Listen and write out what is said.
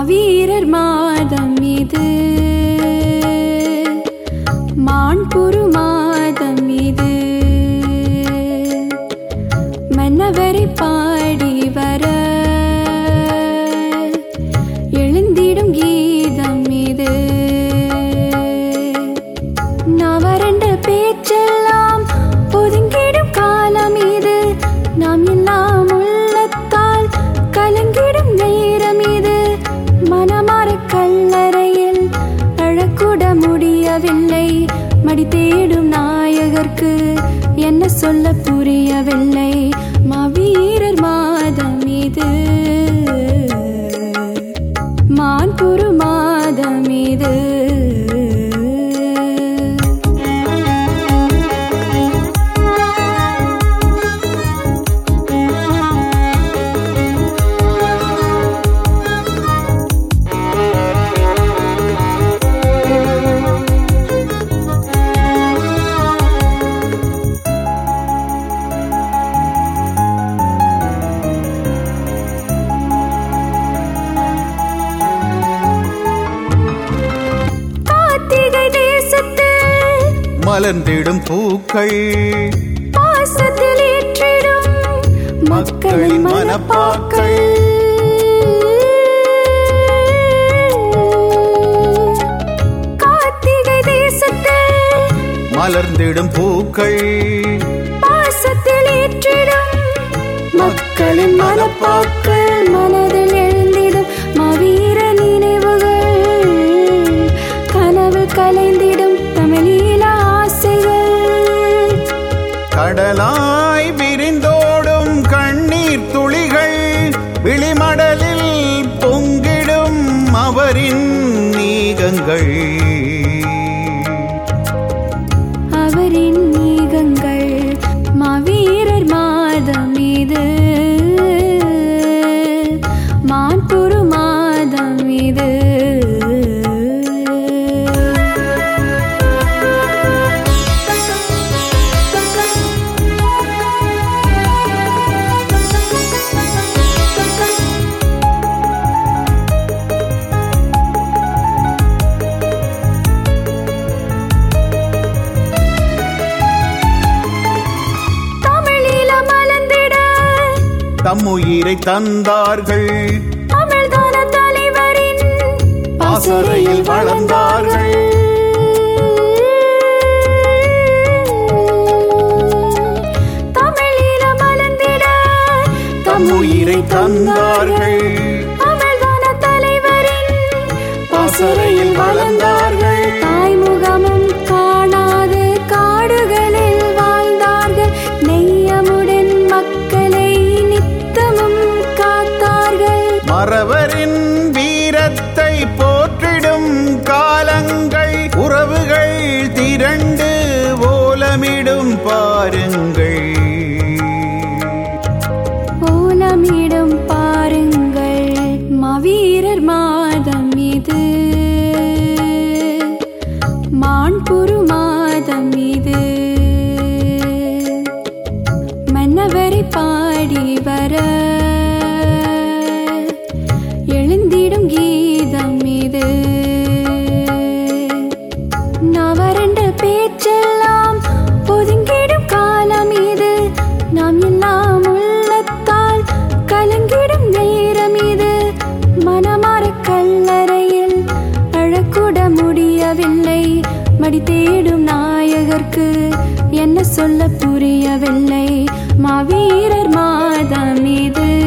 மாவீரர் மாதம் இது மாண்புரு மாதம் இது மன்னவரை பாடி வர எழுந்திடும் கீதம் இது நவரண்ட பேச்செல்லாம் ஒதுங்கிடும் காலம் இது நாம் எல்லாம் உள்ளத்தால் கலங்கிடும் நேரம் இது மனமாற கல்லறையில் அழக்கூட முடியவில்லை மடி தேடும் நாயகர்க்கு என்ன சொல்ல புரியவில்லை மாவீரர் மாதம் இது மான்புரு மாதம் இது கார்த்திகை தேசத்தில் மலர்ந்திடும் பூக்கள் பாசத்தில் ஏற்றிடும் மக்களின் மனப்பாக்கள் கார்த்திகை தேசத்தில் மலர்ந்திடும் பூக்கள் பாசத்தில் ஏற்றிடும் மக்களின் மனப்பாக்கள் மனதில் எழுந்திடும் மாவீர நினைவுகள் கனவு கலைந்திடும் தமிழீழ ஆசைகள் கடலாய் விரிந்தோடும் கண்ணீர் துளிகள் விழிமடலில் பொங்கிடும் அவரின் நீகங்கள் அவரின் நீகங்கள் மாவீரர் மாதம் இது மான்புரு மாதம் இது தமிழீழ மலர்ந்திட தம்முயிரை தந்தார்கள் தமிழ்தான தலைவரின் பாசறையில் வளர்ந்தார்கள். தமிழீழ மலர்ந்திட தம்முயிரை தந்தார்கள் தமிழ்தான தலைவரின் பாசறையில் வளர்ந்தார்கள் தாய்முகமும் காணாது காடுகளில் வாழ்ந்தார்கள் நெய்யமுடன் மக்களை நித்தமும் காத்தார்கள் மறவரின் வீரத்தை போற்றிடும் காலங்கள் உறவுகள் திரண்டு ஓலமிடும் பாருங்கள் ஓலமிடும் பாருங்கள் மாவீரர் மாதம் இது மாண்புரு மாதம் இது மன்னவரை பாடி வர எழுந்திடும் கீதம் இது நவரண்ட பேச்செல்லாம் ஒதுங்கிடும் காலம் இது நாம் எல்லாம் உள்ளத்தால் கலங்கிடும் நேரம் இது மனமாற கல்லறையில் அழக்கூட முடியவில்லை மடி தேடும் நாயகர்க்கு என்ன சொல்ல புரியவில்லை மாவீரர் மாதம் இது